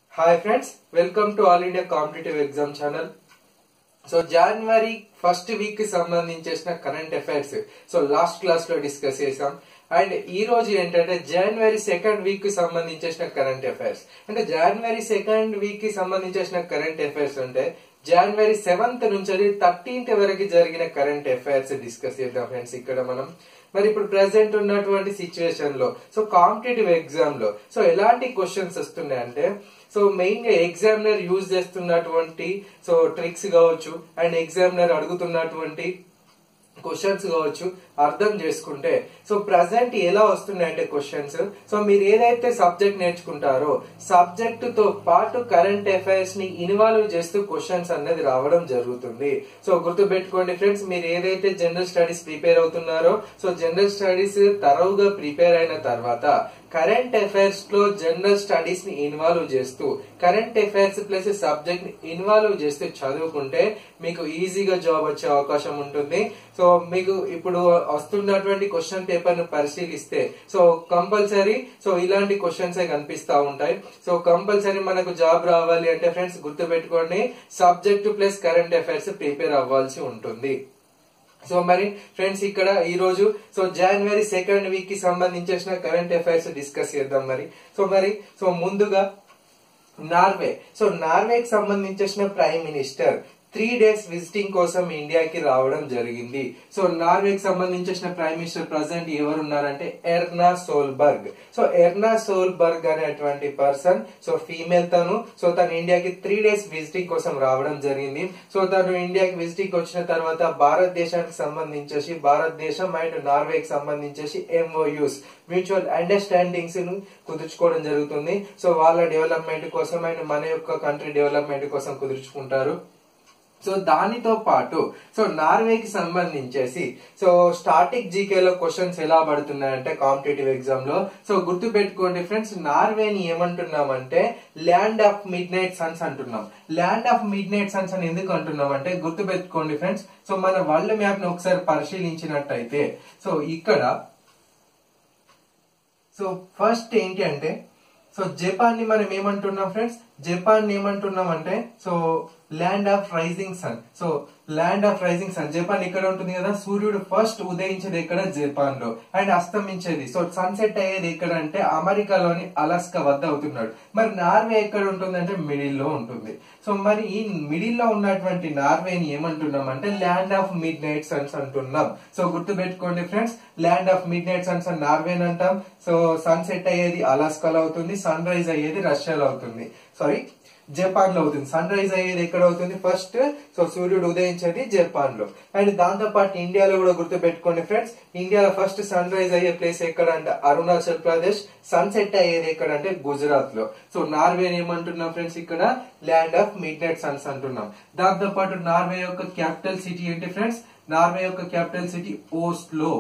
hi friends welcome to all India competitive exam channel so జనవరి first week కి సంబంధించేసిన current affairs so last class లో discuss చేసాం and ఈ రోజు ఏంటంటే జనవరి సెకండ్ వీక్ కి సంబంధించేసిన కరెంట్ అఫైర్స్ అంటే జనవరి సెకండ్ వీక్ కి సంబంధించేసిన కరెంట్ అఫైర్స్ అంటే జనవరి సెవెంత్ నుంచి థర్టీన్త్ వరకు జరిగిన కరెంట్ అఫైర్స్ డిస్కస్ చేద్దాం ఫ్రెండ్స్ ఇక్కడ మనం మరి ఇప్పుడు ప్రెసెంట్ ఉన్నటువంటి సిచ్యువేషన్ లో సో కాంపిటేటివ్ ఎగ్జామ్ లో సో ఎలాంటి క్వశ్చన్స్ వస్తున్నాయి అంటే సో మెయిన్ గా ఎగ్జామినర్ యూజ్ చేస్తున్నటువంటి సో ట్రిక్స్ కావచ్చు అండ్ ఎగ్జామినర్ అడుగుతున్నటువంటి క్వశ్చన్స్ కావచ్చు అర్థం చేసుకుంటే సో ప్రజెంట్ ఎలా వస్తున్నాయంటే క్వశ్చన్స్ సో మీరు ఏదైతే సబ్జెక్ట్ నేర్చుకుంటారో సబ్జెక్ట్ తో పాటు కరెంట్ అఫైర్స్ ని ఇన్వాల్వ్ చేస్తూ క్వశ్చన్స్ అనేది రావడం జరుగుతుంది సో గుర్తు పెట్టుకోండి ఫ్రెండ్స్ మీరు ఏదైతే జనరల్ స్టడీస్ ప్రిపేర్ అవుతున్నారో సో జనరల్ స్టడీస్ తరవుగా ప్రిపేర్ అయిన తర్వాత కరెంట్ అఫైర్స్ లో జనరల్ స్టడీస్ ని ఇన్వాల్వ్ చేస్తూ కరెంట్ అఫైర్స్ ప్లస్ సబ్జెక్ట్ ని ఇన్వాల్వ్ చేస్తూ చదువుకుంటే మీకు ఈజీగా జాబ్ వచ్చే అవకాశం ఉంటుంది సో మీకు ఇప్పుడు వస్తున్నటువంటి క్వశ్చన్ పేపర్ ను పరిశీలిస్తే సో కంపల్సరీ సో ఇలాంటి క్వశ్చన్స్ కనిపిస్తా ఉంటాయి సో కంపల్సరీ మనకు జాబ్ రావాలి అంటే ఫ్రెండ్స్ గుర్తు పెట్టుకోండి subject plus current affairs prepare అవ్వాల్సి ఉంటుంది సో మరి ఫ్రెండ్స్ ఇక్కడ ఈ రోజు సో జనవరి సెకండ్ వీక్ కి సంబంధించిన కరెంట్ అఫైర్స్ డిస్కస్ చేద్దాం మరి సో మరి సో ముందుగా నార్వే సో నార్వేకి సంబంధించిన prime minister three days visiting కోసం ఇండియాకి రావడం జరిగింది సో నార్వేకి సంబంధించిన ప్రైమ్ మినిస్టర్ ప్రజెంట్ ఎవరు ఉన్నారంటే ఎర్నా సోల్బర్గ్ సో ఎర్నా సోల్బర్గ్ అనేటువంటి పర్సన్ సో ఫీమేల్ తను సో తను ఇండియాకి త్రీ డేస్ విజిటింగ్ కోసం రావడం జరిగింది సో తను ఇండియాకి విజిటింగ్ వచ్చిన తర్వాత భారతదేశానికి సంబంధించేసి భారతదేశం అండ్ నార్వేకి సంబంధించేసి ఎంఓయూస్ మ్యూచువల్ అండర్స్టాండింగ్స్ ను కుదుర్చుకోవడం జరుగుతుంది సో వాళ్ళ డెవలప్మెంట్ కోసం అండ్ మన యొక్క కంట్రీ డెవలప్మెంట్ కోసం కుదుర్చుకుంటారు సో దానితో పాటు సో నార్వేకి సంబంధించేసి సో స్టాటిక్ జీకేలో క్వశ్చన్స్ ఎలా పడుతున్నాయంటే కాంపిటేటివ్ ఎగ్జామ్ లో సో గుర్తు పెట్టుకోండి ఫ్రెండ్స్ నార్వేని ఏమంటున్నామంటే land of midnight suns అంటున్నాం land of midnight suns అని ఎందుకు అంటున్నాం అంటే గుర్తు పెట్టుకోండి ఫ్రెండ్స్ సో మన వరల్డ్ మ్యాప్ ని ఒకసారి పరిశీలించినట్టయితే సో ఇక్కడ సో ఫస్ట్ ఏంటి అంటే సో జపాన్ ని మనం ఏమంటున్నాం ఫ్రెండ్స్ జపాన్ ని ఏమంటున్నాం అంటే so land of rising sun so land of rising sun Japan ఇక్కడ ఉంటుంది కదా సూర్యుడు ఫస్ట్ ఉదయించేది ఎక్కడ జపాన్ లో అండ్ అస్తమించేది సో సన్సెట్ అయ్యేది ఎక్కడ అంటే అమెరికాలోని అలాస్కా వద్ద అవుతున్నాడు మరి నార్వే ఎక్కడ ఉంటుంది అంటే మిడిల్ లో ఉంటుంది సో మరి ఈ మిడిల్ లో ఉన్నటువంటి నార్వేని ఏమంటున్నాం అంటే land of midnight suns అంటున్నాం సో గుర్తు పెట్టుకోండి friends land of midnight suns అని నార్వేని అంటాం సో సన్సెట్ అయ్యేది అలాస్కాలో అవుతుంది సన్ రైజ్ అయ్యేది రష్యాలో అవుతుంది సారీ జపాన్ లో అవుతుంది సన్ రైజ్ అయ్యేది ఎక్కడ అవుతుంది ఫస్ట్ సో సూర్యుడు ఉదయించేది జపాన్ లో అండ్ దాంతో పాటు ఇండియాలో కూడా గుర్తు పెట్టుకోండి ఫ్రెండ్స్ ఇండియాలో ఫస్ట్ సన్ రైజ్ అయ్యే ప్లేస్ ఎక్కడ అంటే అరుణాచల్ ప్రదేశ్ సన్ సెట్ అయ్యేది ఎక్కడ అంటే గుజరాత్ లో సో నార్వే ఏమంటున్నాం ఫ్రెండ్స్ ఇక్కడ land of midnight suns అంటున్నాం దాంతో పాటు నార్వే యొక్క క్యాపిటల్ సిటీ ఏంటి ఫ్రెండ్స్ నార్వే యొక్క capital city Oslo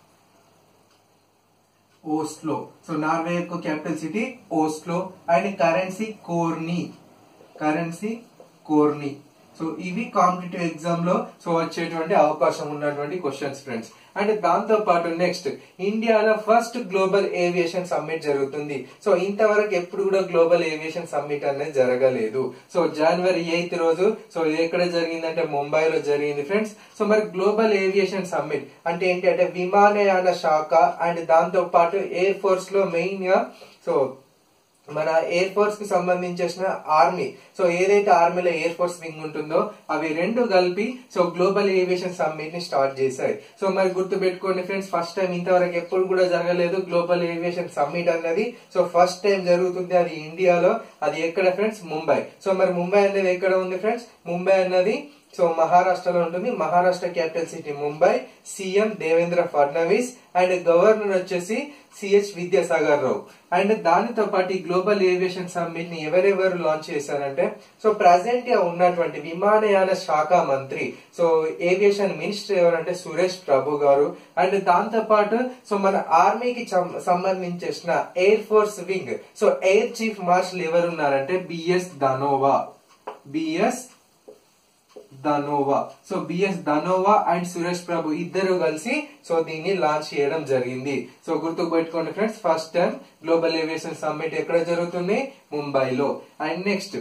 Oslo so Norway యొక్క capital city Oslo and currency krone currency krone so ఇవి కాంపిటేటివ్ ఎగ్జామ్ లో సో వచ్చేటువంటి అవకాశం ఉన్నటువంటి క్వశ్చన్స్ ఫ్రెండ్స్ అండ్ దాంతో పాటు నెక్స్ట్ ఇండియాలో ఫస్ట్ గ్లోబల్ ఏవియేషన్ సమ్మిట్ జరుగుతుంది సో ఇంతవరకు ఎప్పుడు కూడా గ్లోబల్ ఏవియేషన్ సమ్మిట్ అనేది జరగలేదు సో జనవరి ఎయిత్ రోజు సో ఇది ఎక్కడ జరిగిందంటే ముంబైలో జరిగింది ఫ్రెండ్స్ సో మరి గ్లోబల్ ఏవియేషన్ సమ్మిట్ అంటే ఏంటి అంటే విమానయాన శాఖ అండ్ దాంతో పాటు ఎయిర్ ఫోర్స్ లో మెయిన్ గా సో మన ఎయిర్ ఫోర్స్ కి సంబంధించిన ఆర్మీ సో ఏదైతే ఆర్మీలో ఎయిర్ ఫోర్స్ వింగ్ ఉంటుందో అవి రెండు కలిపి సో గ్లోబల్ ఏవియేషన్ సమ్మిట్ ని స్టార్ట్ చేశాయి సో మరి గుర్తు పెట్టుకోండి ఫ్రెండ్స్ ఫస్ట్ టైం ఇంతవరకు ఎప్పుడు కూడా జరగలేదు గ్లోబల్ ఏవియేషన్ సమ్మిట్ అన్నది సో ఫస్ట్ టైం జరుగుతుంది అది ఇండియాలో అది ఎక్కడ ఫ్రెండ్స్ ముంబై సో మరి ముంబై అనేది ఎక్కడ ఉంది ఫ్రెండ్స్ ముంబై అన్నది సో మహారాష్ట్రలో ఉంటుంది Maharashtra capital city Mumbai CM Devendra Fadnavis and governor వచ్చేసి సిహెచ్ విద్యాసాగర్ రావు అండ్ దానితో పాటు ఈ గ్లోబల్ ఏవియేషన్ సమ్మిట్ ని ఎవరెవరు లాంచ్ చేశారంటే సో ప్రజెంట్ గా ఉన్నటువంటి విమానయాన శాఖ మంత్రి సో ఏవియేషన్ మినిస్టర్ ఎవరంటే సురేష్ ప్రభు గారు అండ్ దాంతో పాటు సో మన ఆర్మీకి సంబంధించిన air force wing so air chief marshal ఎవరున్నారంటే BS Dhanoa BS Dhanoa so BS Dhanoa and Suresh Prabhu ఇద్దరు కలిసి సో దీన్ని లాంచ్ చేయడం జరిగింది సో గుర్తు పెట్టుకోండి friends first time global aviation summit ఎక్కడ జరుగుతుంది ముంబైలో అండ్ నెక్స్ట్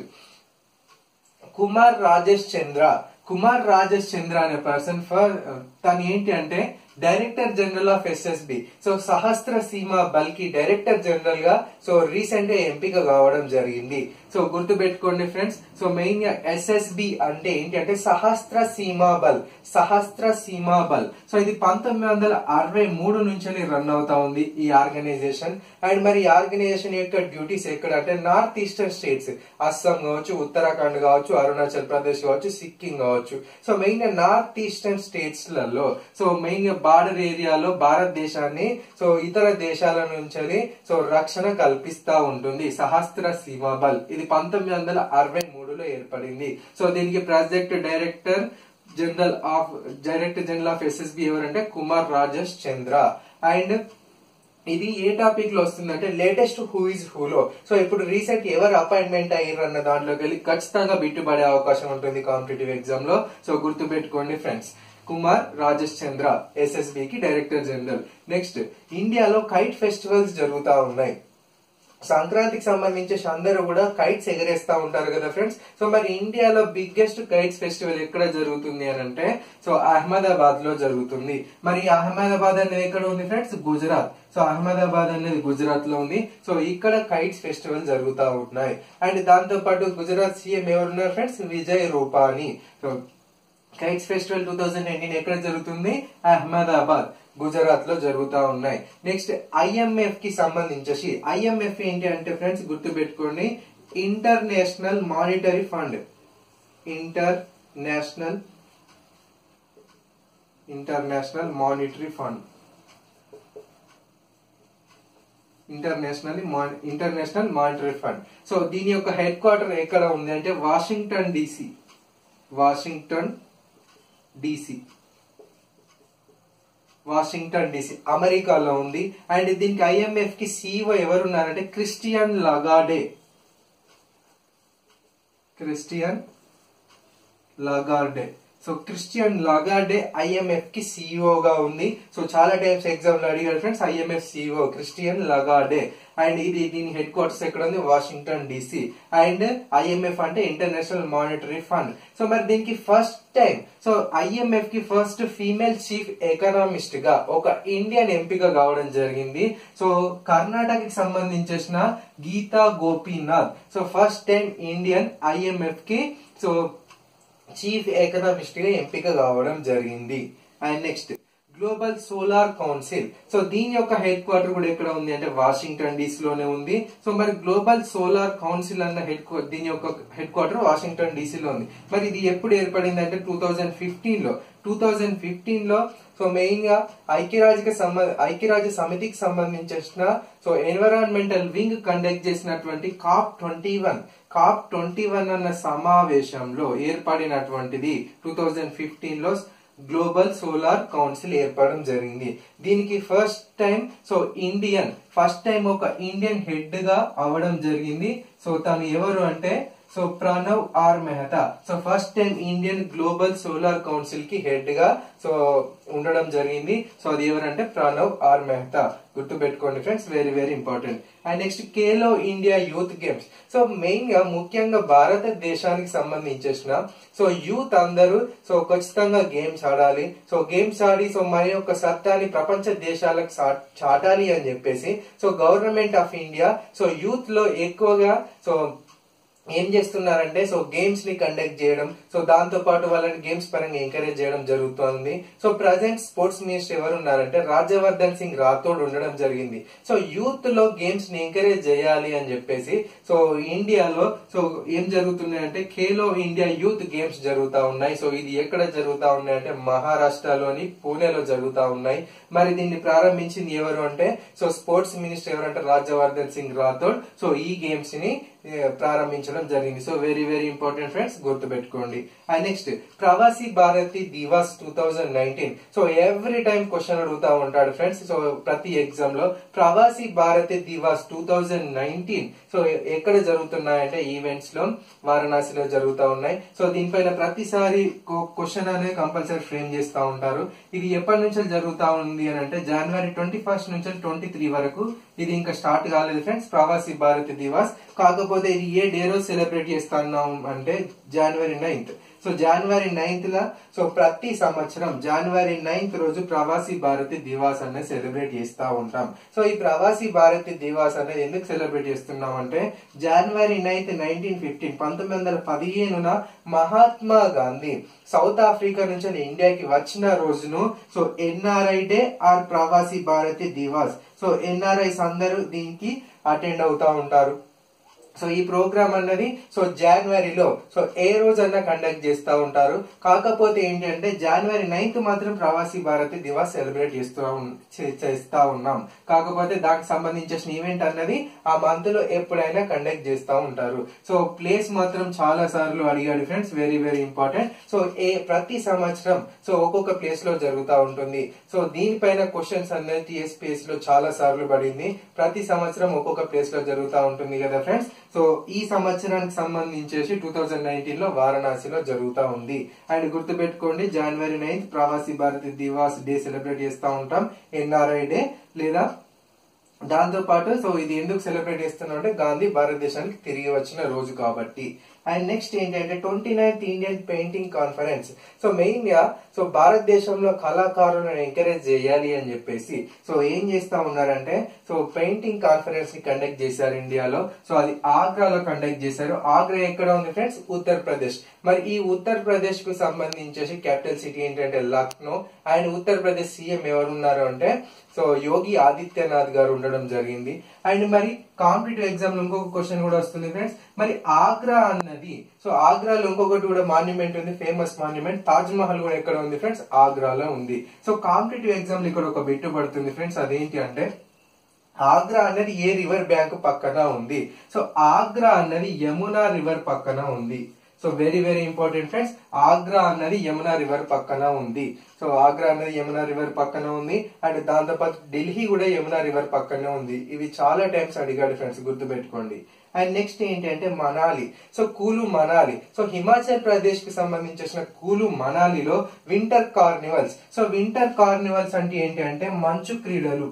కుమార్ రాజేష్ చంద్ర కుమార్ రాజేష్ చంద్ర అనే పర్సన్ ఫర్ తను ఏంటి అంటే director general of SSB so Sashastra Seema Bal కి డైరెక్టర్ జనరల్ గా సో రీసెంట్ గా ఎంపిక కావడం జరిగింది సో గుర్తు పెట్టుకోండి ఫ్రెండ్స్ సో మెయిన్ గా ఎస్ఎస్బి అంటే ఏంటి అంటే సహస్ర సీమా బల్ సహస్ర సీమా బల్ సో ఇది పంతొమ్మిది వందల అరవై మూడు నుంచి రన్ అవుతా ఉంది ఈ ఆర్గనైజేషన్ అండ్ మరి ఈ ఆర్గనైజేషన్ యొక్క డ్యూటీస్ ఎక్కడ అంటే నార్త్ ఈస్టర్న్ స్టేట్స్ అస్సాం కావచ్చు ఉత్తరాఖండ్ కావచ్చు అరుణాచల్ ప్రదేశ్ కావచ్చు సిక్కిం కావచ్చు సో మెయిన్ గా నార్త్ ఈస్టర్న్ స్టేట్స్ లలో సో మెయిన్ గా బార్డర్ ఏరియాలో భారతదేశాన్ని సో ఇతర దేశాల నుంచి సో రక్షణ కల్పిస్తా ఉంటుంది సహస్ర సీమా బల్ ఇది పంతొమ్మిది వందల అరవై మూడులో ఏర్పడింది సో దీనికి project director general of director general of SSB ఎవరంటే కుమార్ రాజేష్ చంద్ర అండ్ ఇది ఏ టాపిక్ లో వస్తుందంటే లేటెస్ట్ హూ ఇస్ హూలో సో ఇప్పుడు రీసెంట్ ఎవరు అపాయింట్మెంట్ అయ్యారు అన్న దాంట్లోకి వెళ్ళి ఖచ్చితంగా బిట్టుపడే అవకాశం ఉంటుంది కాంపిటేటివ్ ఎగ్జామ్ లో సో గుర్తు పెట్టుకోండి ఫ్రెండ్స్ కుమార్ రాజేష్ చంద్ర ఎస్ఎస్బి కి డైరెక్టర్ జనరల్ నెక్స్ట్ ఇండియాలో కైట్ ఫెస్టివల్స్ జరుగుతా ఉన్నాయి సంక్రాంతికి సంబంధించి అందరూ కూడా కైట్స్ ఎగరేస్తా ఉంటారు కదా ఫ్రెండ్స్ సో మరి ఇండియాలో బిగ్గెస్ట్ కైట్స్ ఫెస్టివల్ ఎక్కడ జరుగుతుంది అని అంటే సో అహ్మదాబాద్ లో జరుగుతుంది మరి అహ్మదాబాద్ అనేది ఎక్కడ ఉంది ఫ్రెండ్స్ గుజరాత్ సో అహ్మదాబాద్ అనేది గుజరాత్ లో ఉంది సో ఇక్కడ కైట్స్ ఫెస్టివల్ జరుగుతా ఉన్నాయి అండ్ దాంతో పాటు గుజరాత్ సీఎం ఎవరున్నారు friends Vijay Rupani so kites festival two thousand nineteen ఎక్కడ జరుగుతుంది అహ్మదాబాద్ గుజరాత్ లో జరుగుతా ఉన్నాయి నెక్స్ట్ ఐఎంఎఫ్ కి సంబంధించేసి ఐఎంఎఫ్ ఏంటి అంటే ఫ్రెండ్స్ గుర్తు పెట్టుకోండి international monetary fund international international monetary fund international international monetary fund so దీని యొక్క హెడ్ క్వార్టర్ ఎక్కడ ఉంది అంటే Washington DC Washington DC Washington DC అమెరికాలో ఉంది అండ్ దీనికి ఐఎంఎఫ్ కి సీఓ ఎవరున్నారంటే Christian Lagarde Christian Lagarde so Christian Lagarde IMF కి సిఇఓ గా ఉంది సో చాలా టైమ్స్ ఎగ్జామ్ లో అడిగారు friends IMF CEO Christian Lagarde and ఇది దీని హెడ్ క్వార్టర్స్ ఎక్కడ ఉంది వాషింగ్టన్ డిసి అండ్ ఐఎంఎఫ్ అంటే ఇంటర్నేషనల్ మానిటరీ ఫండ్ సో మరి దీనికి ఫస్ట్ టైం సో ఐఎంఎఫ్ కి ఫస్ట్ ఫీమేల్ చీఫ్ ఎకనామిస్ట్ గా ఒక ఇండియన్ ఎంపిక కావడం జరిగింది సో కర్ణాటకకి సంబంధించిన Geeta Gopinath so first time Indian IMF కి సో చీఫ్ ఎకనామిస్ట్ గా ఎంపిక కావడం జరిగింది and next global solar council so దీని యొక్క హెడ్ క్వార్టర్ కూడా ఎక్కడ ఉంది అంటే వాషింగ్టన్ డీసీ లోనే ఉంది సో మరి గ్లోబల్ సోలార్ కౌన్సిల్ అన్న హెడ్ దీని యొక్క హెడ్ క్వార్టర్ వాషింగ్టన్ డీసీ లో ఉంది మరి ఇది ఎప్పుడు ఏర్పడింది అంటే టూ థౌజండ్ ఫిఫ్టీన్ లో టూ థౌజండ్ ఫిఫ్టీన్ లో సో మెయిన్ గా ఐక్యరాజ్య సంబంధ ఐక్యరాజ్య సమితికి సంబంధించిన సో ఎన్విరాన్మెంటల్ వింగ్ కండక్ట్ చేసినటువంటి COP twenty one COP twenty one అన్న సమావేశంలో ఏర్పడినటువంటిది టూ థౌజండ్ ఫిఫ్టీన్ లో గ్లోబల్ సోలార్ కౌన్సిల్ ఏర్పడడం జరిగింది దీనికి first time so Indian first time ఒక ఇండియన్ హెడ్ గా అవడం జరిగింది సో తను ఎవరు అంటే so Pranav R Mehta so first time Indian global solar council కి హెడ్ గా సో ఉండడం జరిగింది సో అది ఎవరంటే ప్రణవ్ ఆర్ మెహతా గుర్తు పెట్టుకోండి friends very very important and next Khelo India youth games so main గా ముఖ్యంగా భారతదేశానికి సంబంధించిన సో యూత్ అందరూ సో ఖచ్చితంగా గేమ్స్ ఆడాలి సో గేమ్స్ ఆడి సో మన యొక్క సత్తాన్ని ప్రపంచ దేశాలకు చాటాలి అని చెప్పేసి so government of India so youth లో ఎక్కువగా సో ఏం చేస్తున్నారంటే సో గేమ్స్ ని కండక్ట్ చేయడం సో దాంతో పాటు వాళ్ళని గేమ్స్ పరంగా ఎంకరేజ్ చేయడం జరుగుతోంది సో ప్రజెంట్ స్పోర్ట్స్ మినిస్టర్ ఎవరు ఉన్నారంటే రాజ్యవర్ధన్ సింగ్ రాథోడ్ ఉండడం జరిగింది సో యూత్ లో గేమ్స్ ని ఎంకరేజ్ చేయాలి అని చెప్పేసి సో ఇండియాలో సో ఏం జరుగుతున్నాయి అంటే ఖేలో ఇండియా యూత్ గేమ్స్ జరుగుతా ఉన్నాయి సో ఇది ఎక్కడ జరుగుతా ఉన్నాయి అంటే మహారాష్ట్రలోని పూణేలో జరుగుతా ఉన్నాయి మరి దీన్ని ప్రారంభించింది ఎవరు అంటే సో స్పోర్ట్స్ మినిస్టర్ ఎవరంటే రాజ్యవర్ధన్ సింగ్ రాథోడ్ సో ఈ గేమ్స్ ని ప్రారంభించడం జరిగింది so very very important friends గుర్తు పెట్టుకోండి and next Pravasi Bharati Divas two thousand nineteen so every time question అడుగుతా ఉంటాడు ఫ్రెండ్స్ సో ప్రతి ఎగ్జామ్ లో Pravasi Bharati Divas two thousand nineteen so ఎక్కడ జరుగుతున్నాయంటే ఈవెంట్స్ లో వారణాసిలో జరుగుతూ ఉన్నాయి సో దీనిపైన ప్రతిసారి క్వశ్చన్ అనేది కంపల్సరీ ఫ్రేమ్ చేస్తూ ఉంటారు ఇది ఎప్పటి నుంచి జరుగుతా ఉంది అని అంటే జనవరి ట్వంటీ ఫస్ట్ నుంచి ట్వంటీ త్రీ వరకు ఇది ఇంకా స్టార్ట్ కాలేదు ఫ్రెండ్స్ ప్రవాసీ భారత్ దివాస్ కాకపోతే ఇది ఏ డే రోజు సెలబ్రేట్ చేస్తున్నాం అంటే January ninth so January ninth లా సో ప్రతి సంవత్సరం జనవరి నైన్త్ రోజు ప్రవాసీ భారతి దివాస్ అనేది సెలబ్రేట్ చేస్తా ఉంటాం సో ఈ ప్రవాసీ భారతి దివాస్ అనేది ఎందుకు సెలబ్రేట్ చేస్తున్నాం అంటే జనవరి నైన్త్ నైన్టీన్ ఫిఫ్టీన్ పంతొమ్మిది వందల పదిహేనున మహాత్మా గాంధీ సౌత్ ఆఫ్రికా నుంచి ఇండియాకి వచ్చిన రోజును so NRI day or Pravasi Bharati Divas so NRIs అందరూ దీనికి అటెండ్ అవుతా ఉంటారు సో ఈ ప్రోగ్రామ్ అన్నది సో జనవరిలో సో ఏ రోజన్నా కండక్ట్ చేస్తూ ఉంటారు కాకపోతే ఏంటి అంటే జనవరి నైన్త్ మాత్రం ప్రవాసీ భారతి దివాస్ సెలబ్రేట్ చేస్తూ ఉన్- చే- చేస్తా ఉన్నాం కాకపోతే దానికి సంబంధించిన ఈవెంట్ అన్నది ఆ మంత్ లో ఎప్పుడైనా కండక్ట్ చేస్తూ ఉంటారు సో ప్లేస్ మాత్రం చాలా సార్లు అడిగాడు friends very very important so ఏ ప్రతి సంవత్సరం సో ఒక్కొక్క ప్లేస్ లో జరుగుతూ ఉంటుంది సో దీనిపైన క్వశ్చన్స్ అనేది టీఎస్పీఎస్ లో చాలా సార్లు పడింది ప్రతి సంవత్సరం ఒక్కొక్క ప్లేస్ లో జరుగుతూ ఉంటుంది కదా ఫ్రెండ్స్ సో ఈ సంవత్సరానికి సంబంధించేసి టూ థౌజండ్ నైన్టీన్ లో వారణాసిలో జరుగుతూ ఉంది అండ్ గుర్తుపెట్టుకోండి January ninth Pravasi Bharati Divas day celebrate చేస్తూ ఉంటాం ఎన్ఆర్ఐ డే లేదా దాంతో పాటు సో ఇది ఎందుకు సెలబ్రేట్ చేస్తున్నాం అంటే గాంధీ భారతదేశానికి తిరిగి వచ్చిన రోజు కాబట్టి అండ్ నెక్స్ట్ ఏంటంటే twenty ninth Indian painting conference so main గా సో భారతదేశంలో కళాకారులను ఎంకరేజ్ చేయాలి అని చెప్పేసి సో ఏం చేస్తా ఉన్నారంటే సో పెయింటింగ్ కాన్ఫరెన్స్ ని కండక్ట్ చేశారు ఇండియాలో సో అది ఆగ్రాలో కండక్ట్ చేశారు ఆగ్రా ఎక్కడ ఉంది ఫ్రెండ్స్ ఉత్తరప్రదేశ్ మరి ఈ ఉత్తరప్రదేశ్ కు సంబంధించేసి క్యాపిటల్ సిటీ ఏంటంటే లక్నో అండ్ ఉత్తరప్రదేశ్ సీఎం ఎవరు ఉన్నారు అంటే సో యోగి ఆదిత్యనాథ్ గారు ఉండడం జరిగింది అండ్ మరి కాంపిటేటివ్ ఎగ్జామ్ లో ఇంకొక క్వశ్చన్ కూడా వస్తుంది ఫ్రెండ్స్ మరి ఆగ్రా అన్నది సో ఆగ్రాలో ఇంకొకటి కూడా మాన్యుమెంట్ ఉంది ఫేమస్ మాన్యుమెంట్ తాజ్ మహల్ కూడా ఎక్కడ ఉంది ఫ్రెండ్స్ ఆగ్రాలో ఉంది సో కాంపిటేటివ్ ఎగ్జామ్ లో ఇక్కడ ఒక బిట్టు పడుతుంది ఫ్రెండ్స్ అదేంటి అంటే ఆగ్రా అనేది ఏ రివర్ బ్యాంక్ పక్కన ఉంది సో ఆగ్రా అన్నది యమునా రివర్ పక్కన ఉంది so very very important friends Agra అన్నది యమునా రివర్ పక్కన ఉంది సో ఆగ్రా అన్నది యమునా రివర్ పక్కన ఉంది అండ్ దాంతో పాటు ఢిల్లీ కూడా యమునా రివర్ పక్కనే ఉంది ఇవి చాలా టైమ్స్ అడిగాడు ఫ్రెండ్స్ గుర్తుపెట్టుకోండి అండ్ నెక్స్ట్ ఏంటి అంటే మనాలి సో కూలు మనాలి సో హిమాచల్ ప్రదేశ్ కి సంబంధించిన కూలు మనాలిలో winter carnivals so winter carnivals అంటే ఏంటి అంటే మంచు క్రీడలు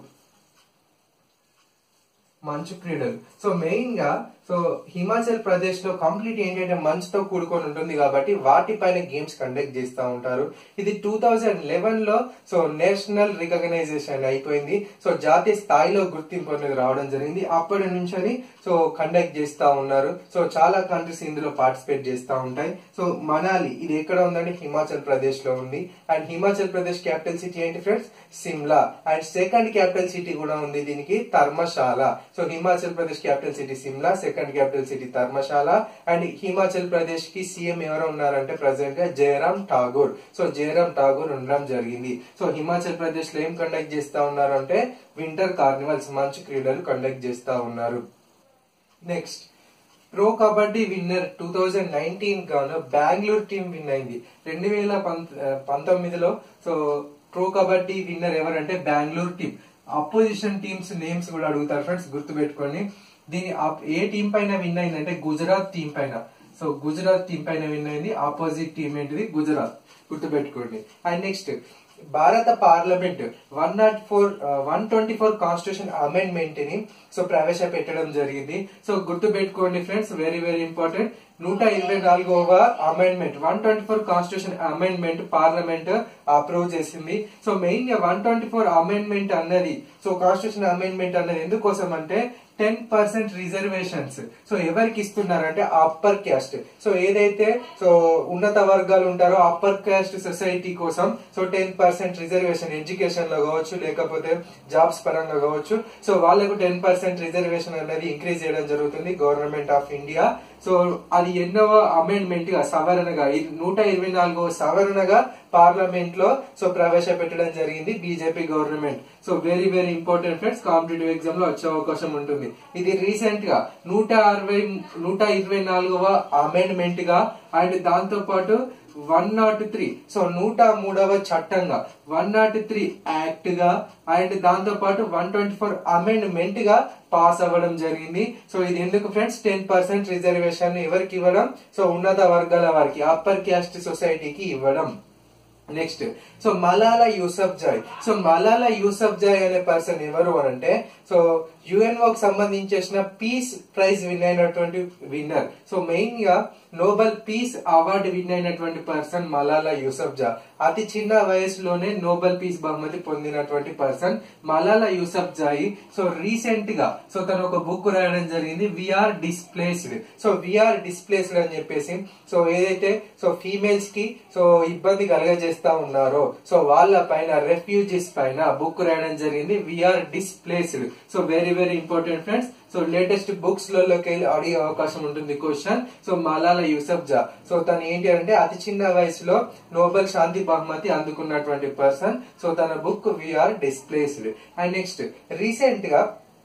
మంచు క్రీడలు సో మెయిన్ గా సో హిమాచల్ ప్రదేశ్ లో కంప్లీట్ ఏంటంటే మంచుతో కూడుకొని ఉంటుంది కాబట్టి వాటిపైన గేమ్స్ కండక్ట్ చేస్తూ ఉంటారు ఇది టూ థౌజండ్ లెవెన్ లో సో నేషనల్ రికగ్నైజేషన్ అయిపోయింది సో జాతీయ స్థాయిలో గుర్తింపు అనేది రావడం జరిగింది అప్పటి నుంచి అది సో కండక్ట్ చేస్తా ఉన్నారు సో చాలా కంట్రీస్ ఇందులో పార్టిసిపేట్ చేస్తూ ఉంటాయి సో మనాలి ఇది ఎక్కడ ఉందంటే హిమాచల్ ప్రదేశ్ లో ఉంది and Himachal Pradesh capital city ఏంటి friends Shimla and second capital city కూడా ఉంది దీనికి Dharamshala so Himachal Pradesh capital city Shimla second capital city Dharamshala and Himachal Pradesh కి సీఎం ఎవరు ఉన్నారంటే ప్రజెంట్ గా జయరామ్ ఠాగూర్ సో జయరామ్ ఠాగూర్ ఉండడం జరిగింది సో హిమాచల్ ప్రదేశ్ లో ఏం కండక్ట్ చేస్తా ఉన్నారు అంటే వింటర్ కార్నివల్స్ మంచు క్రీడలు కండక్ట్ చేస్తా ఉన్నారు next pro Kabaddi winner two thousand nineteen గాను బెంగళూరు టీం విన్ అయింది రెండు వేల పంతొమ్మిదిలో సో ప్రో కబడ్డీ విన్నర్ ఎవరంటే Bengaluru team opposition teams names కూడా అడుగుతారు ఫ్రెండ్స్ గుర్తుపెట్టుకోండి దీని ఆప్- ఏ టీం పైన విన్ అయిందంటే గుజరాత్ టీం పైన సో గుజరాత్ టీం పైన విన్ అయింది ఆపోజిట్ టీం ఏంటిది గుజరాత్ గుర్తుపెట్టుకోండి అండ్ నెక్స్ట్ భారత parliament one naught four one twenty four constitution amendment ని సో ప్రవేశపెట్టడం జరిగింది సో గుర్తు పెట్టుకోండి ఫ్రెండ్స్ వెరీ వెరీ ఇంపార్టెంట్ నూట ఇరవై నాలుగవ amendment one twenty four constitution amendment parliament approve చేసింది సో మెయిన్ గా వన్ ట్వంటీ ఫోర్ అమెండ్మెంట్ అన్నది సో కాన్స్టిట్యూషన్ అమెండ్మెంట్ అన్నది ఎందుకోసం అంటే టెన్ పర్సెంట్ రిజర్వేషన్స్ సో ఎవరికి ఇస్తున్నారంటే అప్పర్ క్యాస్ట్ సో ఏదైతే సో ఉన్నత వర్గాలు ఉంటారో అప్పర్ క్యాస్ట్ సొసైటీ కోసం so ten percent reservation education లో కావచ్చు లేకపోతే జాబ్స్ పరంగా కావచ్చు సో వాళ్ళకు టెన్ పర్సెంట్ రిజర్వేషన్ అనేది ఇంక్రీజ్ చేయడం జరుగుతుంది గవర్నమెంట్ ఆఫ్ ఇండియా సో అది ఎన్నవ అమెండ్మెంట్ గా సవరణగా ఇది నూట ఇరవై నాలుగవ సవరణగా పార్లమెంట్ లో సో ప్రవేశపెట్టడం జరిగింది BJP government so very very important friends competitive exam లో వచ్చే అవకాశం ఉంటుంది ఇది రీసెంట్ గా నూట అరవై నూట ఇరవై నాలుగవ అమెండ్మెంట్ గా అండ్ దాంతో పాటు వన్ నాట్ త్రీ సో నూట మూడవ చట్టంగా వన్ నాట్ త్రీ యాక్ట్ గా అండ్ దాంతో పాటు వన్ ట్వంటీ ఫోర్ అమెండ్మెంట్ గా పాస్ అవ్వడం జరిగింది సో ఇది ఎందుకు ఫ్రెండ్స్ టెన్ పర్సెంట్ రిజర్వేషన్ ఎవరికి ఇవ్వడం సో ఉన్నత వర్గాల వారికి అప్పర్ క్యాస్ట్ సొసైటీకి ఇవ్వడం next so Malala Yousafzai so Malala Yousafzai అనే పర్సన్ ఎవరు అని అంటే సో యుఎన్ఓ కి సంబంధించేసిన పీస్ ప్రైజ్ విన్ అయినటువంటి విన్నర్ సో మెయిన్ గా నోబెల్ పీస్ అవార్డు విన్ అయినటువంటి పర్సన్ మలాలా యూసఫ్ జా అతి చిన్న వయసులోనే నోబెల్ పీస్ బహుమతి పొందినటువంటి person Malala Yousafzai so recent గా సో తను ఒక బుక్ రాయడం జరిగింది we are displaced so we are displaced అని చెప్పేసి సో ఏదైతే సో ఫీమేల్స్ కి సో ఇబ్బంది కలగజేస్తా ఉన్నారో సో వాళ్ళ పైన రెఫ్యూజీస్ పైన బుక్ రాయడం జరిగింది we are displaced so very very important friends so latest books లలోకి వెళ్ళి అడిగే అవకాశం ఉంటుంది క్వశ్చన్ సో మలాలా యూసఫ్ జా సో తను ఏంటి అంటే అతి చిన్న వయసులో నోబెల్ శాంతి బహుమతి అందుకున్నటువంటి పర్సన్ సో తన book we are displaced and next recent గా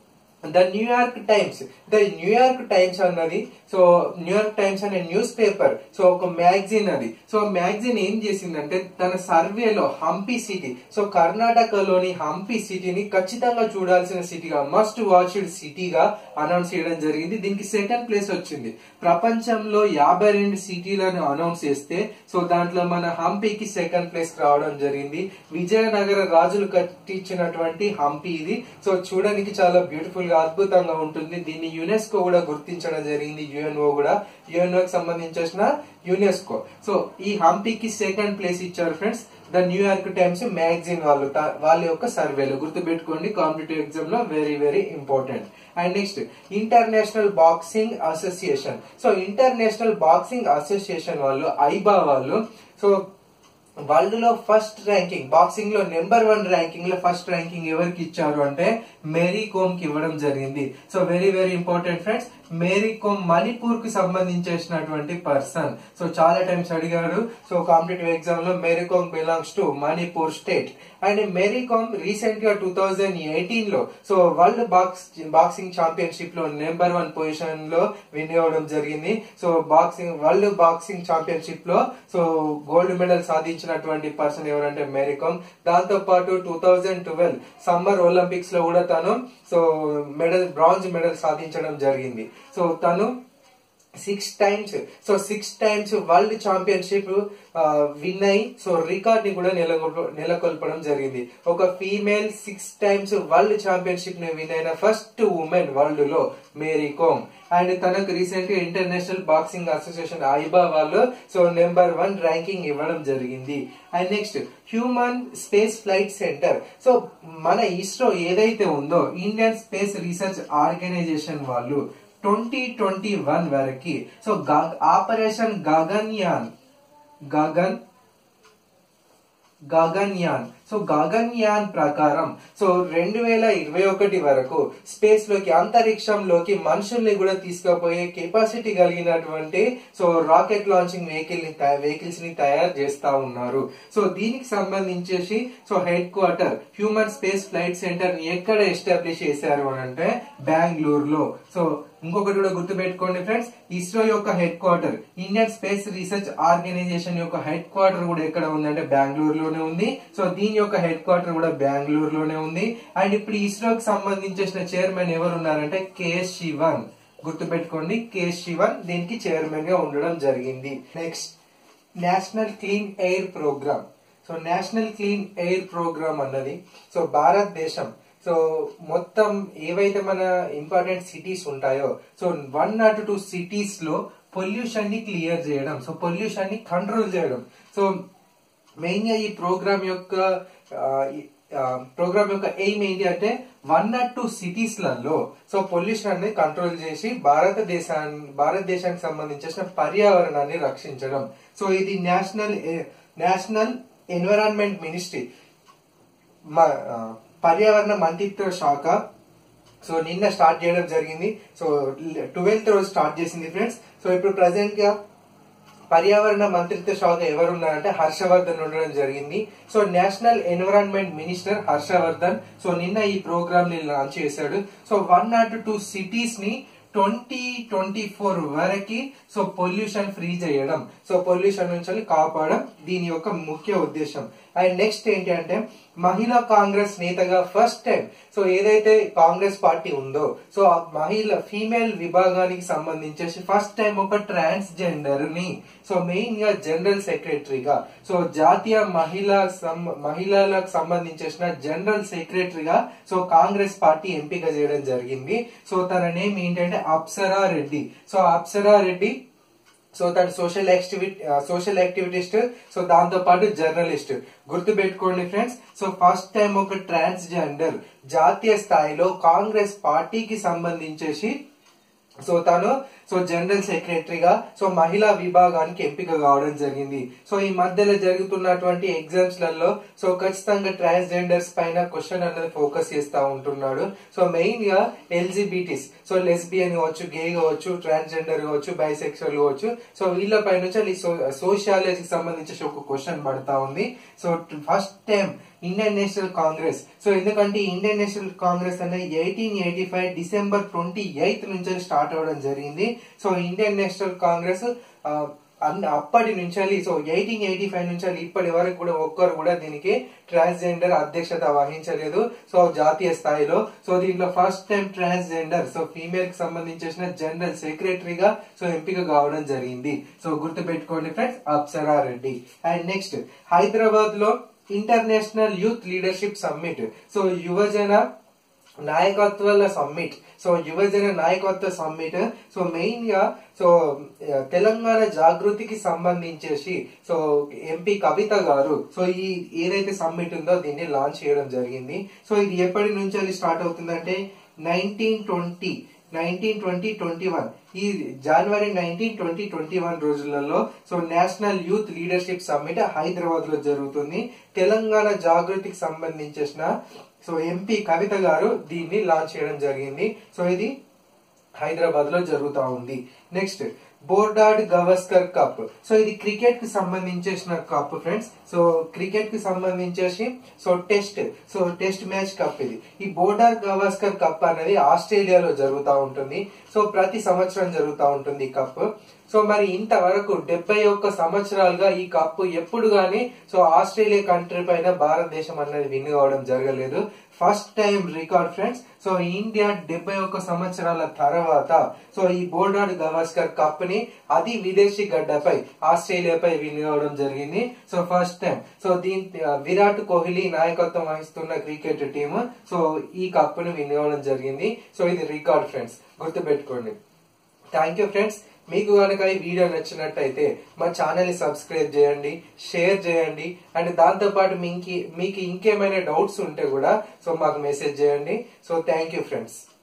the New York Times the New York Times అన్నది సో న్యూయార్క్ టైమ్స్ అనే న్యూస్ పేపర్ సో ఒక మ్యాగజైన్ అది సో మ్యాగజైన్ ఏం చేసిందంటే తన సర్వేలో హంపి సిటీ సో కర్ణాటకలోని హంపి సిటీని ఖచ్చితంగా చూడాల్సిన సిటీగా మస్ట్ వాచ్డ్ సిటీగా అనౌన్స్ చేయడం జరిగింది దీనికి సెకండ్ ప్లేస్ వచ్చింది ప్రపంచంలో యాభై రెండు సిటీలను అనౌన్స్ చేస్తే సో దాంట్లో మన హంపీకి సెకండ్ ప్లేస్ రావడం జరిగింది విజయనగర రాజులు కట్టించినటువంటి హంపి ఇది సో చూడడానికి చాలా బ్యూటిఫుల్ గా అద్భుతంగా ఉంటుంది దీన్ని యునెస్కో కూడా గుర్తించడం జరిగింది యుఎన్ఓ కూడా యుఎన్ఓ కి సంబంధించిన యునెస్కో సో ఈ హంపీకి సెకండ్ ప్లేస్ ఇచ్చారు friends the New York Times magazine వాళ్ళు తా- వాళ్ళ యొక్క సర్వేలు గుర్తుపెట్టుకోండి కాంపిటేటివ్ ఎగ్జామ్ లో very very important and next international boxing association so international boxing association వాళ్ళు ఐబా వాళ్ళు సో వరల్డ్ లో ఫస్ట్ ర్యాంకింగ్ బాక్సింగ్ లో నెంబర్ వన్ ర్యాంకింగ్ లో ఫస్ట్ ర్యాంకింగ్ ఎవరికి ఇచ్చారు అంటే మేరీ కోమ్ కి ఇవ్వడం జరిగింది so very very important friends Mary Kom Manipur కి సంబంధించేసినటువంటి పర్సన్ సో చాలా టైమ్స్ అడిగారు సో కాంపిటేటివ్ ఎగ్జామ్ లో Mary Kom belongs to Manipur state and Mary Kom recent గా టూ థౌజండ్ ఎయిటీన్ లో so world box boxing championship లో నెంబర్ వన్ పొజిషన్ లో విన్ అవ్వడం జరిగింది so boxing world boxing championship లో సో గోల్డ్ మెడల్ సాధించినటువంటి పర్సన్ ఎవరంటే మేరీ కోమ్ దాంతో పాటు two thousand twelve summer Olympics లో కూడా తను సో మెడల్ బ్రాంజ్ మెడల్ సాధించడం జరిగింది సో తను six times so six times world championship win అయి సో రికార్డ్ ని కూడా నెలకొల్ప నెలకొల్పడం జరిగింది ఒక female six times world championship ని విన్ అయిన ఫస్ట్ ఉమెన్ వరల్డ్ లో మేరీ కోమ్ అండ్ తనకు రీసెంట్ గా ఇంటర్నేషనల్ బాక్సింగ్ అసోసియేషన్ ఐబా వాళ్ళు సో నెంబర్ వన్ ర్యాంకింగ్ ఇవ్వడం జరిగింది and next human space flight centre so మన ఇస్రో ఏదైతే ఉందో ఇండియన్ స్పేస్ రీసెర్చ్ ఆర్గనైజేషన్ వాళ్ళు ట్వంటీ ట్వంటీ వన్ వరకు so operation Gaganyaan Gagan Gaganyaan so Gaganyaan ప్రకారం సో రెండు వేల ఇరవై ఒకటి వరకు స్పేస్ లోకి అంతరిక్షంలోకి మనుషుల్ని కూడా తీసుకుపోయే కెపాసిటీ కలిగినటువంటి సో రాకెట్ లాంచింగ్ వెహికల్ ని వెహికల్స్ ని తయారు చేస్తా ఉన్నారు సో దీనికి సంబంధించేసి so headquarter human space flight centre ని ఎక్కడ ఎస్టాబ్లిష్ చేశారు అని అంటే బెంగళూరులో సో ఇంకొకటి కూడా గుర్తుపెట్టుకోండి ఫ్రెండ్స్ ఇస్రో యొక్క head headquarter Indian space research organisation యొక్క హెడ్ క్వార్టర్ కూడా ఎక్కడ ఉందంటే బెంగళూరులోనే ఉంది సో దీని యొక్క హెడ్ క్వార్టర్ కూడా బెంగళూరులోనే ఉంది అండ్ ఇప్పుడు ఇస్రోకి సంబంధించిన చైర్మన్ ఎవరు ఉన్నారంటే కేఎస్ శివన్ గుర్తుపెట్టుకోండి కేఎస్ శివన్ దీనికి చైర్మన్ గా ఉండడం జరిగింది next national clean air programme so national clean air programme అన్నది సో భారతదేశం సో మొత్తం ఏవైతే మన ఇంపార్టెంట్ సిటీస్ ఉంటాయో so one nought two cities లో పొల్యూషన్ ని క్లియర్ చేయడం సో పొల్యూషన్ ని కంట్రోల్ చేయడం సో మెయిన్ గా ఈ ప్రోగ్రామ్ యొక్క ప్రోగ్రామ్ యొక్క ఎయిమ్ ఏంటి అంటే వన్ నాట్ టూ సిటీస్ లలో సో పొల్యూషన్ అనేది కంట్రోల్ చేసి భారతదేశాన్ని భారతదేశానికి సంబంధించిన పర్యావరణాన్ని రక్షించడం సో ఇది నేషనల్ నేషనల్ ఎన్విరాన్మెంట్ మినిస్ట్రీ పర్యావరణ మంత్రిత్వ శాఖ సో నిన్న స్టార్ట్ చేయడం జరిగింది సో ట్వెల్త్ రోజు స్టార్ట్ చేసింది ఫ్రెండ్స్ సో ఇప్పుడు ప్రజెంట్ గా పర్యావరణ మంత్రిత్వ శాఖ ఎవరున్నారంటే హర్షవర్ధన్ ఉండడం జరిగింది so national environment minister Harshvardhan so నిన్న ఈ ప్రోగ్రామ్ ని లాంచ్ చేశాడు so one nought two cities ని ట్వంటీ ట్వంటీ ఫోర్ వరకు సో పొల్యూషన్ ఫ్రీ చేయడం సో పొల్యూషన్ నుంచి కాపాడడం దీని యొక్క ముఖ్య ఉద్దేశం అండ్ నెక్స్ట్ ఏంటి అంటే మహిళా కాంగ్రెస్ నేతగా ఫస్ట్ టైం సో ఏదైతే కాంగ్రెస్ పార్టీ ఉందో సో ఆ మహిళ ఫీమేల్ విభాగానికి సంబంధించేసి ఫస్ట్ టైం ఒక ట్రాన్స్జెండర్ ని సో మెయిన్ గా జనరల్ సెక్రటరీగా సో జాతీయ మహిళా సం- మహిళలకు సంబంధించేసిన జనరల్ సెక్రటరీగా సో కాంగ్రెస్ పార్టీ ఎంపిక చేయడం జరిగింది సో తన నేమ్ ఏంటంటే అప్సరా రెడ్డి సో అప్సరా రెడ్డి సో తను social activity social activist so దాంతో పాటు జర్నలిస్ట్ గుర్తు పెట్టుకోండి ఫ్రెండ్స్ సో ఫస్ట్ టైం ఒక ట్రాన్స్జెండర్ జాతీయ స్థాయిలో కాంగ్రెస్ పార్టీకి సంబంధించేసి సో తను సో జనరల్ సెక్రటరీగా సో మహిళా విభాగానికి ఎంపిక కావడం జరిగింది సో ఈ మధ్యలో జరుగుతున్నటువంటి ఎగ్జామ్స్ లలో సో ఖచ్చితంగా ట్రాన్స్జెండర్స్ పైన క్వశ్చన్ అనేది ఫోకస్ చేస్తా ఉంటున్నాడు సో మెయిన్ గా ఎల్జిబిటీస్ సో లెస్బియన్ కావచ్చు గే కావచ్చు ట్రాన్స్జెండర్ కావచ్చు బైసెక్షువల్ కావచ్చు సో వీళ్ళ పై నుంచి సోషియాలజీకి సంబంధించి ఒక క్వశ్చన్ పడతా ఉంది so first time Indian national Congress so ఎందుకంటే ఇండియన్ నేషనల్ కాంగ్రెస్ అనేది eighteen eighty five December twenty eighth నుంచి స్టార్ట్ అవ్వడం జరిగింది సో ఇండియన్ నేషనల్ కాంగ్రెస్ ఆ, అన్ని అప్పటి నుంచి సో ఎయిటీన్ ఎయిటీ ఫైవ్ నుంచి ఇప్పటి వరకు కూడా ఒక్కరు కూడా దీనికి ట్రాన్స్జెండర్ అధ్యక్షత వహించలేదు సో జాతీయ స్థాయిలో సో దీంట్లో first time transgender so female కి సంబంధించిన జనరల్ సెక్రటరీగా సో ఎంపిక కావడం జరిగింది సో గుర్తు పెట్టుకోండి friends Apsara Reddy and next Hyderabad లో international youth leadership summit so యువజన నాయకత్వాల సమ్మిట్ సో యువజన నాయకత్వ సమ్మిట్ సో మెయిన్ గా సో ఆ, తెలంగాణ జాగృతికి సంబంధించేసి so MP Kavitha garu so ఈ ఏదైతే సమ్మిట్ ఉందో దీన్ని లాంచ్ చేయడం జరిగింది సో ఇది ఎప్పటి నుంచి అది స్టార్ట్ అవుతుందంటే nineteen twenty nineteen twenty twenty one ఈ జనవరి నైన్టీన్ ట్వంటీ ట్వంటీ వన్ రోజులలో so national youth leadership summit Hyderabad లో జరుగుతుంది తెలంగాణ జాగృతికి సంబంధించిన సో ఎంపీ కవిత గారు దీన్ని లాంచ్ చేయడం జరిగింది సో ఇది హైదరాబాద్ లో జరుగుతా ఉంది next Border Gavaskar cup so ఇది క్రికెట్ కి సంబంధించేసిన కప్ ఫ్రెండ్స్ సో క్రికెట్ కి సంబంధించేసి so test so test match cup ఇది ఈ బోర్డార్ గవస్కర్ కప్ అనేది ఆస్ట్రేలియాలో జరుగుతూ ఉంటుంది సో ప్రతి సంవత్సరం జరుగుతూ ఉంటుంది ఈ కప్ సో మరి ఇంతవరకు డెబ్బై ఒక్క సంవత్సరాలుగా ఈ కప్పు ఎప్పుడు గానీ సో ఆస్ట్రేలియా కంట్రీ పైన భారతదేశం అనేది విన్ కావడం జరగలేదు first time record friends so India డెబ్బై ఒక్క సంవత్సరాల తర్వాత సో ఈ బోర్డార్డ్ గవాస్కర్ కప్ ని అది విదేశీ గడ్డపై ఆస్ట్రేలియాపై విన్ కావడం జరిగింది సో ఫస్ట్ టైం సో దీని విరాట్ కోహ్లీ నాయకత్వం వహిస్తున్న క్రికెట్ టీమ్ సో ఈ కప్ ని విన్ కావడం జరిగింది సో ఇది రికార్డ్ ఫ్రెండ్స్ గుర్తుపెట్టుకోండి థ్యాంక్ యూ ఫ్రెండ్స్ మీకు కనుక ఈ వీడియో నచ్చినట్టయితే మా ఛానల్ ని సబ్స్క్రైబ్ చేయండి షేర్ చేయండి అండ్ దాంతో పాటు మీకు మీకు ఇంకేమైనా డౌట్స్ ఉంటే కూడా సో మాకు మెసేజ్ చేయండి సో థ్యాంక్ యూ ఫ్రెండ్స్